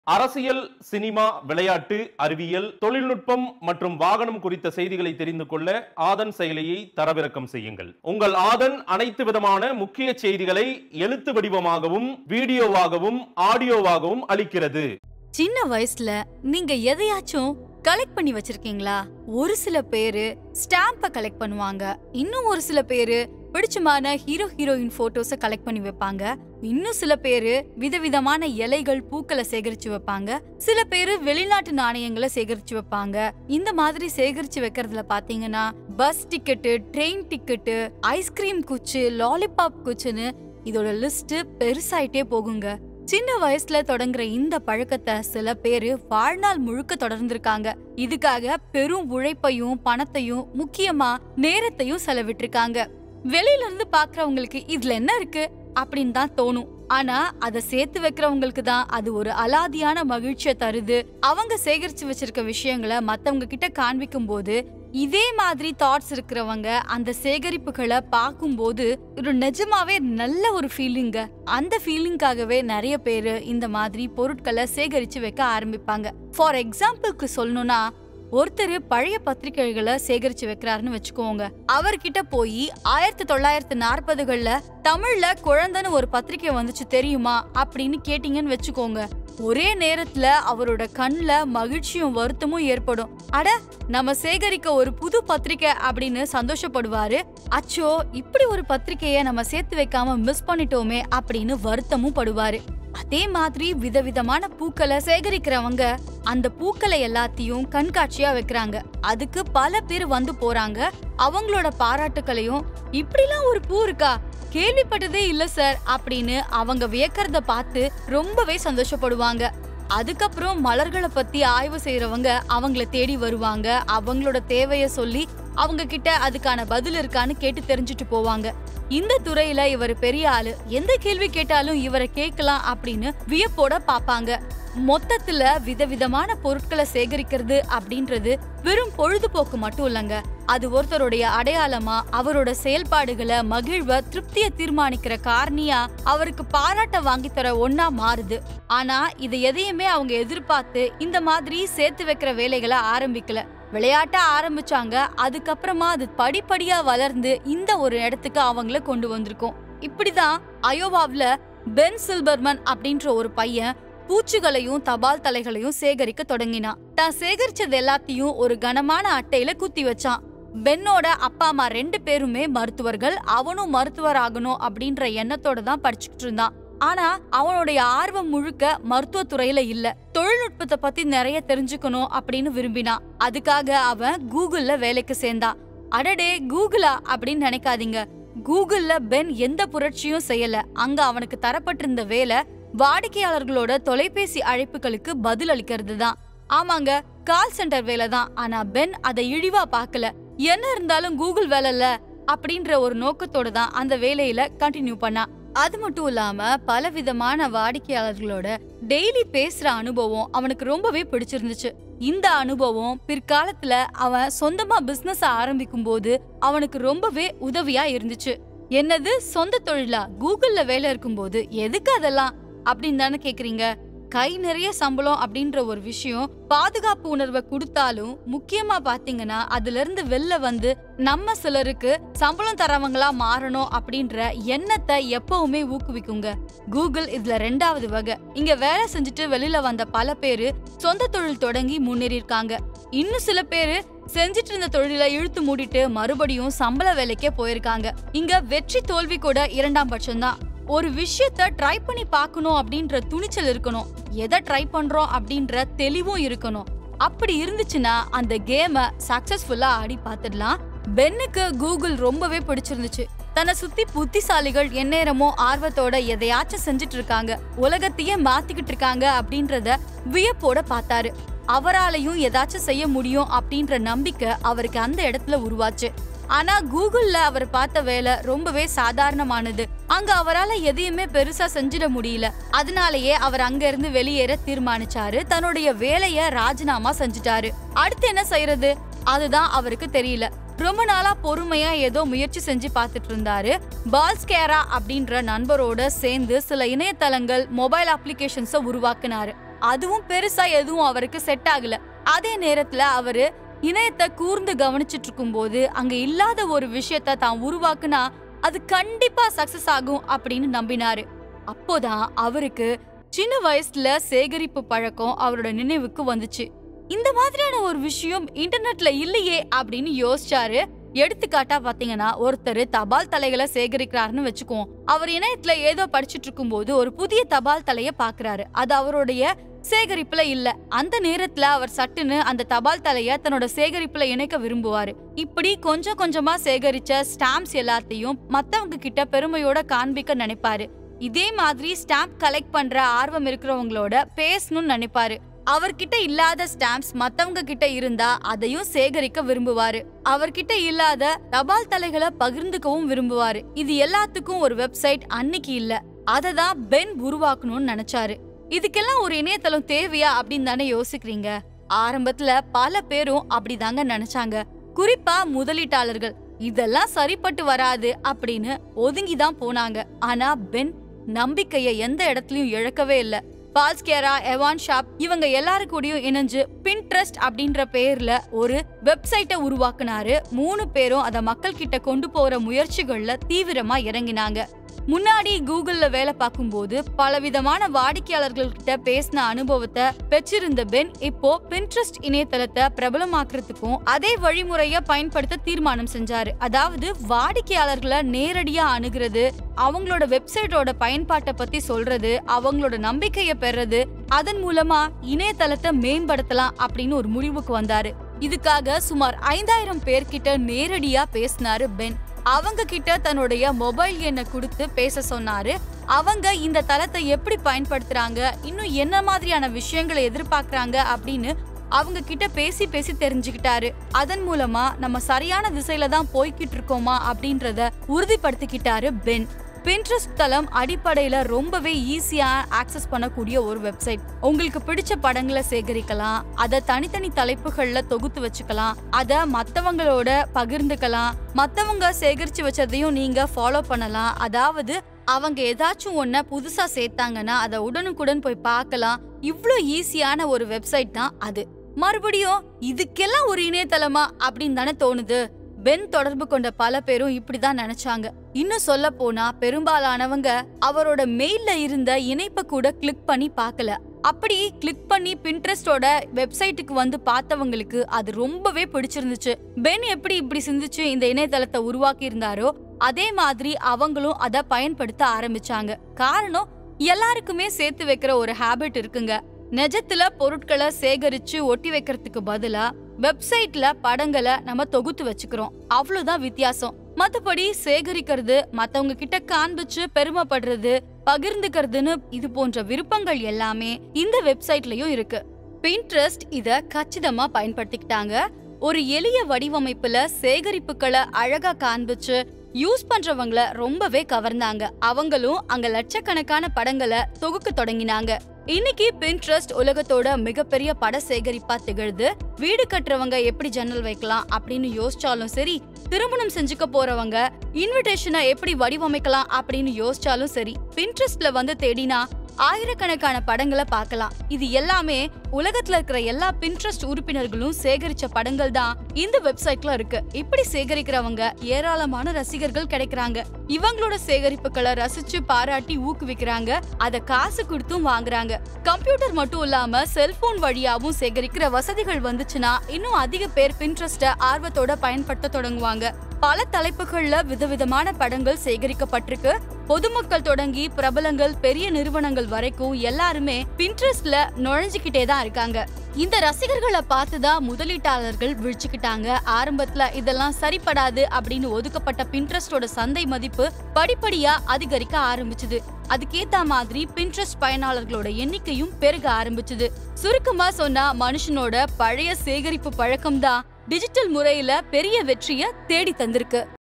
அரசியல் சினிமா விளையாட்டு அறிவியல் தொழில்நுட்பம் மற்றும் வாகனம் குறித்த செய்திகளை தெரிந்து கொள்ள ஆதன் செயலியை தரவிறக்கம் செய்யுங்கள் உங்கள் ஆதன் அனைத்து விதமான முக்கிய செய்திகளை எழுத்து வடிவமாகவும் வீடியோவாகவும் ஆடியோவாகவும் அளிக்கிறது சின்ன வயசுல நீங்க எதையாச்சும் கலெக்ட் பண்ணி வச்சிருக்கீங்களா ஒரு சில பேரு ஸ்டாம்ப கலெக்ட் பண்ணுவாங்க இன்னும் ஒரு சில பேரு பிடிச்சமான ஹீரோ ஹீரோயின் போட்டோஸ கலெக்ட் பண்ணி வைப்பாங்க இன்னும் சில பேரு விதவிதமான இலைகள் பூக்களை சேகரிச்சு வைப்பாங்க சில பேரு வெளிநாட்டு நாணயங்களை சேகரிச்சு வைப்பாங்க இந்த மாதிரி சேகரிச்சு வைக்கிறதுல பாத்தீங்கன்னா bus ticket train ticket ice cream குச்சு லாலிபாப் குச்சுன்னு இதோட லிஸ்ட் பெருசாயிட்டே போகுங்க சின்ன வயசுல தொடங்குற இந்த பழக்கத்தை சில பேரு வாழ்நாள் முழுக்க தொடர்ந்திருக்காங்க இதுக்காக பெரும் உழைப்பையும் பணத்தையும் முக்கியமா நேரத்தையும் செலவிட்டிருக்காங்க வெளியில இருந்து பாக்குறவங்களுக்கு இதுல என்ன இருக்கு அப்படின்னு தான் தோணும் ஆனா அத சேர்த்து வைக்கிறவங்களுக்கு தான் அது ஒரு அலாதியான மகிழ்ச்சியை தருது அவங்க சேகரிச்சு வச்சிருக்க விஷயங்களை மத்தவங்க கிட்ட காண்பிக்கும் போது இதே மாதிரி தாட்ஸ் இருக்கிறவங்க அந்த சேகரிப்புகளை பார்க்கும்போது ஒரு நிஜமாவே நல்ல ஒரு ஃபீலிங்க அந்த ஃபீலிங்காகவே நிறைய பேர் இந்த மாதிரி பொருட்களை சேகரிச்சு வைக்க ஆரம்பிப்பாங்க ஃபார் எக்ஸாம்பிளுக்கு சொல்லணும்னா ஒருத்தர் பழைய பத்திரிகைகளை சேகரிச்சு வைக்கிறாருன்னு வச்சுக்கோங்க அவர்கிட்ட போய் ஆயிரத்தி தொள்ளாயிரத்தி நாற்பதுகள்ல தமிழ்ல குழந்தைன்னு ஒரு பத்திரிக்கை வந்துச்சு தெரியுமா அப்படின்னு கேட்டீங்கன்னு வச்சுக்கோங்க ஒரே நேரத்துல அவரோட கண்ணுல மகிழ்ச்சியும் வருத்தமும் ஏற்படும் அட நம்ம சேகரிக்க ஒரு புது பத்திரிக்கை அப்படின்னு சந்தோஷப்படுவாரு அச்சோ இப்படி ஒரு பத்திரிக்கைய நம்ம சேர்த்து வைக்காம மிஸ் பண்ணிட்டோமே அப்படின்னு வருத்தமும் படுவாரு அதே மாதிரி விதவிதமான பூக்களை சேகரிக்கிறவங்க அந்த பூக்களை எல்லாத்தையும் கண்காட்சியா வைக்கிறாங்க அதுக்கு பல பேர் வந்து போறாங்க அவங்களோட பாராட்டுக்களையும் இப்படிலாம் ஒரு பூ இருக்கா கேள்விப்பட்டதே இல்ல சார் அப்படின்னு அவங்க வியக்கிறத பார்த்து ரொம்பவே சந்தோஷப்படுவாங்க அதுக்கப்புறம் மலர்களை பத்தி ஆய்வு செய்யறவங்க அவங்கள தேடி வருவாங்க அவங்களோட தேவைய சொல்லி அவங்க கிட்ட அதுக்கான பதில் இருக்கான்னு கேட்டு தெரிஞ்சுட்டு போவாங்க இந்த துறையில இவர் பெரிய ஆளு எந்த கேள்வி கேட்டாலும் இவரை கேட்கலாம் அப்படின்னு வியப்போட பாப்பாங்க மொத்தத்துல விதவிதமான பொருட்களை சேகரிக்கிறது அப்படின்றது வெறும் பொழுதுபோக்கு மட்டும் இல்லங்க அது ஒருத்தருடைய அடையாளமா அவரோட செயல்பாடுகளை மகிழ்வ திருப்திய தீர்மானிக்கிற காரணியா அவருக்கு பாராட்ட வாங்கி தர ஒன்னா மாறுது ஆனா இது எதையுமே அவங்க எதிர்பார்த்து இந்த மாதிரி சேர்த்து வைக்கிற வேலைகளை ஆரம்பிக்கல விளையாட்டா ஆரம்பிச்சாங்க அதுக்கப்புறமா அது படிப்படியா வளர்ந்து இந்த ஒரு இடத்துக்கு அவங்கள கொண்டு வந்திருக்கோம் இப்படிதான் அயோவாவ்ல பென் சில்பர்மன் அப்படின்ற ஒரு பையன் பூச்சிகளையும் தபால் தலைகளையும் சேகரிக்க தொடங்கினான் தான் சேகரிச்சது எல்லாத்தையும் ஒரு கனமான அட்டையில குத்தி வச்சான் பென்னோட அப்பா அம்மா ரெண்டு பேருமே மருத்துவர்கள் அவனும் மருத்துவர் ஆகணும் அப்படின்ற எண்ணத்தோட தான் படிச்சுக்கிட்டு இருந்தான் ஆனா அவனுடைய ஆர்வம் முழுக்க மருத்துவ துறையில இல்ல தொழில்நுட்பத்தை பத்தி நிறைய தெரிஞ்சுக்கணும் அப்படின்னு விரும்பினான் அதுக்காக அவன் கூகுள்ல வேலைக்கு சேர்ந்தான் அடடே கூகுளா அப்படின்னு நினைக்காதீங்க கூகுள்ல பென் எந்த புரட்சியும் செய்யல அங்க அவனுக்கு தரப்பட்டிருந்த வேலை வாடிக்கையாளர்களோட தொலைபேசி அழைப்புகளுக்கு பதில் அளிக்கிறது தான் ஆமாங்க கால் சென்டர் வேலை தான் ஆனா பென் அதை இழிவா பார்க்கல என்ன இருந்தாலும் கூகுள் வேலைல்ல அப்படின்ற ஒரு நோக்கத்தோட தான் அந்த வேலையில கண்டினியூ பண்ணா அது மட்டும் இல்லாம பல விதமான வாடிக்கையாளர்களோட டெய்லி பேசுற அனுபவம் அவனுக்கு ரொம்பவே பிடிச்சிருந்துச்சு இந்த அனுபவம் பிற்காலத்துல அவன் சொந்தமா பிசினஸ் ஆரம்பிக்கும் போது அவனுக்கு ரொம்பவே உதவியா இருந்துச்சு என்னது சொந்த தொழிலா கூகுள்ல வேலை இருக்கும்போது எதுக்கு அதெல்லாம் அப்படின்னு தானே கேக்குறீங்க கை நிறைய சம்பளம் அப்படின்ற ஒரு விஷயம் பாதுகாப்பு உணர்வை கொடுத்தாலும் முக்கியமா பாத்தீங்கன்னா அதுல இருந்து வெளில வந்து நம்ம சிலருக்கு சம்பளம் தரவங்களா மாறணும் அப்படின்ற எண்ணத்தை எப்பவுமே ஊக்குவிக்குங்க கூகுள் இதுல ரெண்டாவது வகை இங்க வேலை செஞ்சுட்டு வெளியில வந்த பல பேரு சொந்த தொழில் தொடங்கி முன்னேறி இருக்காங்க இன்னும் சில பேரு செஞ்சிட்டு இருந்த தொழில இழுத்து மூடிட்டு மறுபடியும் சம்பள வேலைக்கே போயிருக்காங்க இங்க வெற்றி தோல்வி கூட இரண்டாம் பட்சம்தான் ஒரு விஷயத்த ட்ரை பண்ணி பார்க்கணும் அப்படின்ற துணிச்சல் இருக்கணும் எதை ட்ரை பண்றோம் அப்படின்ற தெளிவும் இருக்கணும் அப்படி இருந்துச்சுன்னா அந்த கேமை சக்சஸ்ஃபுல்லா ஆடி பார்த்துடலாம் பென்னுக்கு கூகுள் ரொம்பவே பிடிச்சிருந்துச்சு தன்னை சுத்தி புத்திசாலிகள் எந்நேரமும் ஆர்வத்தோட எதையாச்சும் செஞ்சுட்டு இருக்காங்க உலகத்தையே மாத்திக்கிட்டு இருக்காங்க அப்படின்றத வியப்போட பார்த்தாரு அவராலையும் ஏதாச்சும் செய்ய முடியும் அப்படின்ற நம்பிக்கை அவருக்கு அந்த இடத்துல உருவாச்சு ஆனா கூகுள்ல அவர் பார்த்த வேலை ரொம்பவே சாதாரணமானது அங்க அவரால எதையுமே பெருசா செஞ்சிட முடியல அதனாலயே அவர் அங்க இருந்து வெளியேற தீர்மானிச்சாரு தன்னுடைய வேலைய ராஜினாமா செஞ்சுட்டாரு அடுத்து என்ன செய்யறது அதுதான் அவருக்கு தெரியல ரொம்ப நாளா பொறுமையா ஏதோ முயற்சி செஞ்சு பார்த்துட்டு இருந்தாரு பால்ஸ்கேரா அப்படின்ற நண்பரோட சேர்ந்து சில இணையதளங்கள் மொபைல் அப்ளிகேஷன்ஸ உருவாக்குனாரு அதுவும் பெருசா எதுவும் அவருக்கு செட் ஆகல அதே நேரத்துல அவரு இணையத்தை கூர்ந்து கவனிச்சிட்டு இருக்கும்போது அங்க இல்லாத ஒரு விஷயத்த தான் உருவாக்குனா அது கண்டிப்பா சக்சஸ் ஆகும் அப்படின்னு நம்பினாரு அப்போதான் அவருக்கு சின்ன வயசுல சேகரிப்பு பழக்கம் அவரோட நினைவுக்கு வந்துச்சு இந்த மாதிரியான ஒரு விஷயம் இன்டர்நெட்ல இல்லையே அப்படின்னு யோசிச்சாரு எடுத்துக்காட்டா பாத்தீங்கன்னா ஒருத்தர் தபால் தலைகளை சேகரிக்கிறாருன்னு வச்சுக்குவோம் அவர் இணையத்துல ஏதோ படிச்சிட்டு இருக்கும்போது ஒரு புதிய தபால் தலைய பாக்குறாரு அது அவருடைய சேகரிப்புல இல்ல அந்த நேரத்துல அவர் சட்டுன்னு அந்த தபால் தலைய தன்னோட சேகரிப்புல இணைக்க விரும்புவாரு இப்படி கொஞ்சம் கொஞ்சமா சேகரிச்ச ஸ்டாம்ப்ஸ் எல்லாத்தையும் மத்தவங்க கிட்ட பெருமையோட காண்பிக்க நினைப்பாரு இதே மாதிரி ஸ்டாம்ப் கலெக்ட் பண்ற ஆர்வம் இருக்கிறவங்களோட பேசணும்னு நினைப்பாரு அவர்கிட்ட இல்லாத ஸ்டாம்ப்ஸ் மத்தவங்க கிட்ட இருந்தா அதையும் சேகரிக்க விரும்புவாரு அவர்கிட்ட இல்லாத தபால் தலைகளை பகிர்ந்துக்கவும் விரும்புவாரு இது எல்லாத்துக்கும் ஒரு வெப்சைட் அன்னைக்கு இல்ல அதை தான் பென் உருவாக்கணும்னு நினைச்சாரு இதுக்கெல்லாம் ஒரு இணையதளம் தேவையா அப்படின்னு தானே யோசிக்கிறீங்க ஆரம்பத்துல பல பேரும் அப்படிதாங்க நினைச்சாங்க குறிப்பா முதலீட்டாளர்கள் இதெல்லாம் சரிப்பட்டு வராது அப்படின்னு ஒதுங்கி தான் போனாங்க ஆனா பென் நம்பிக்கைய எந்த இடத்துலயும் இழக்கவே இல்ல பால்ஸ்கேரா எவான் ஷாப் இவங்க எல்லாரு கூடயும் இணைஞ்சு பின்ட்ரெஸ்ட் அப்படின்ற பேர்ல ஒரு வெப்சைட்டை உருவாக்குனாரு மூணு பேரும் அத மக்கள் கிட்ட கொண்டு போற முயற்சிகள்ல தீவிரமா இறங்கினாங்க முன்னாடி கூகுள்ல வேலை பார்க்கும்போது பலவிதமான வாடிக்கையாளர்கள் கிட்ட பேசின அனுபவத்தை பெற்றிருந்த பென் இப்போ பின்ட்ரெஸ்ட் இணையதளத்தை பிரபலமாக்குறதுக்கும் அதே வழிமுறைய பயன்படுத்த தீர்மானம் செஞ்சாரு அதாவது வாடிக்கையாளர்களை நேரடியா அணுகிறது அவங்களோட வெப்சைட்டோட பயன்பாட்டை பத்தி சொல்றது அவங்களோட நம்பிக்கைய பெறது அதன் மூலமா இணையதளத்தை மேம்படுத்தலாம் அப்படின்னு ஒரு முடிவுக்கு வந்தாரு இதுக்காக சுமார் ஐந்தாயிரம் பேர்கிட்ட நேரடியா பேசினாரு பென் அவங்க கிட்ட தன்னுடைய மொபைல் எண்ணை கொடுத்து பேச சொன்னாரு அவங்க இந்த தளத்தை எப்படி பயன்படுத்துறாங்க இன்னும் என்ன மாதிரியான விஷயங்களை எதிர்பார்க்கறாங்க அப்படின்னு அவங்க கிட்ட பேசி பேசி தெரிஞ்சுக்கிட்டாரு அதன் மூலமா நம்ம சரியான திசையில தான் போய்கிட்டு இருக்கோமா அப்படின்றத உறுதிப்படுத்திக்கிட்டாரு பென் பின்ட்ரெஸ்ட் தளம் அடிப்படையில ரொம்பவே ஈஸியா ஆக்சஸ் பண்ணக்கூடிய ஒரு வெப்சைட் உங்களுக்கு பிடிச்ச படங்களை சேகரிக்கலாம் அத தனித்தனி தலைப்புகள்ல தொகுத்து வச்சுக்கலாம் அத மத்தவங்களோட பகிர்ந்துக்கலாம் மத்தவங்க சேகரிச்சு வச்சதையும் நீங்க ஃபாலோ பண்ணலாம் அதாவது அவங்க ஏதாச்சும் ஒன்ன புதுசா சேர்த்தாங்கன்னா அதை உடனுக்குடன் போய் பார்க்கலாம் இவ்ளோ ஈஸியான ஒரு வெப்சைட் தான் அது மறுபடியும் இதுக்கெல்லாம் ஒரு இணையதளமா அப்படின்னு தானே தோணுது பென் தொடர்பு கொண்ட பல பேரும் இப்படிதான் நினைச்சாங்க இன்னும் சொல்ல போனா பெரும்பாலானவங்க அவரோட மெயில்ல இருந்த இணைப்பை கூட கிளிக் பண்ணி பார்க்கல அப்படி கிளிக் பண்ணி பின்ட்ரெஸ்டோட வெப்சைட்டுக்கு வந்து பார்த்தவங்களுக்கு அது ரொம்பவே பிடிச்சிருந்துச்சு பென் எப்படி இப்படி சிந்திச்சு இந்த இணையதளத்தை உருவாக்கி இருந்தாரோ அதே மாதிரி அவங்களும் அதை பயன்படுத்த ஆரம்பிச்சாங்க காரணம் எல்லாருக்குமே சேர்த்து வைக்கிற ஒரு ஹாபிட் இருக்குங்க நிஜத்துல பொருட்களை சேகரிச்சு ஒட்டி வைக்கிறதுக்கு பதிலா வெப்சைட்ல படங்களை நம்ம தொகுத்து வச்சுக்கிறோம் அவ்வளவுதான் வித்தியாசம் மத்தபடி சேகரிக்கிறது மத்தவங்க கிட்ட காண்பிச்சு பெருமைப்படுறது பகிர்ந்துக்கிறதுன்னு இது போன்ற விருப்பங்கள் எல்லாமே இந்த வெப்சைட்லயும் இருக்கு பின்ட்ரெஸ்ட் இத கச்சிதமா பயன்படுத்திக்கிட்டாங்க ஒரு எளிய வடிவமைப்புல சேகரிப்புகளை அழகா காண்பிச்சு யூஸ் பண்றவங்கள ரொம்பவே கவர்ந்தாங்க அவங்களும் அங்க லட்சக்கணக்கான படங்களை தொகுக்க தொடங்கினாங்க இன்னைக்கு பின்ட்ரெஸ்ட் உலகத்தோட மிகப்பெரிய பட சேகரிப்பா திகழ்து வீடு கட்டுறவங்க எப்படி ஜன்னல் வைக்கலாம் அப்படின்னு யோசிச்சாலும் சரி திருமணம் செஞ்சுக்க போறவங்க இன்விடேஷனை எப்படி வடிவமைக்கலாம் அப்படின்னு யோசிச்சாலும் சரி பின்ட்ரெஸ்ட்ல வந்து தேடினா ஆயிரக்கணக்கான படங்களை பார்க்கலாம் இது எல்லாமே உலகத்துல இருக்கிற எல்லா பின்ட்ரெஸ்ட் உறுப்பினர்களும் சேகரிச்ச படங்கள் தான் இந்த வெப்சைட்ல இருக்கு இப்படி சேகரிக்கிறவங்க ஏராளமான ரசிகர்கள் கிடைக்கிறாங்க இவங்களோட சேகரிப்புகளை ரசிச்சு பாராட்டி ஊக்குவிக்கிறாங்க அத காசு கொடுத்தும் வாங்குறாங்க கம்ப்யூட்டர் மட்டும் இல்லாம செல்போன் வழியாவும் சேகரிக்கிற வசதிகள் வந்துச்சுன்னா இன்னும் அதிக பேர் பின்ட்ரெஸ்ட ஆர்வத்தோட பயன்படுத்த தொடங்குவாங்க பல தலைப்புகள்ல விதவிதமான படங்கள் சேகரிக்கப்பட்டிருக்கு பொதுமக்கள் தொடங்கி பிரபலங்கள் பெரிய நிறுவனங்கள் வரைக்கும் எல்லாருமே பின்ட்ரெஸ்ட்ல நுழைஞ்சுக்கிட்டே தான் இருக்காங்க இந்த ரசிகர்களை பார்த்துதான் முதலீட்டாளர்கள் விழிச்சுக்கிட்டாங்க ஆரம்பத்துல இதெல்லாம் சரிப்படாது அப்படின்னு ஒதுக்கப்பட்ட பின்ட்ரெஸ்டோட சந்தை மதிப்பு படிப்படியா அதிகரிக்க ஆரம்பிச்சது அதுக்கேத்த மாதிரி பின்ட்ரெஸ்ட் பயனாளர்களோட எண்ணிக்கையும் பெருக ஆரம்பிச்சது சுருக்கமா சொன்னா மனுஷனோட பழைய சேகரிப்பு பழக்கம் தான் டிஜிட்டல் முறையில பெரிய வெற்றிய தேடி தந்திருக்கு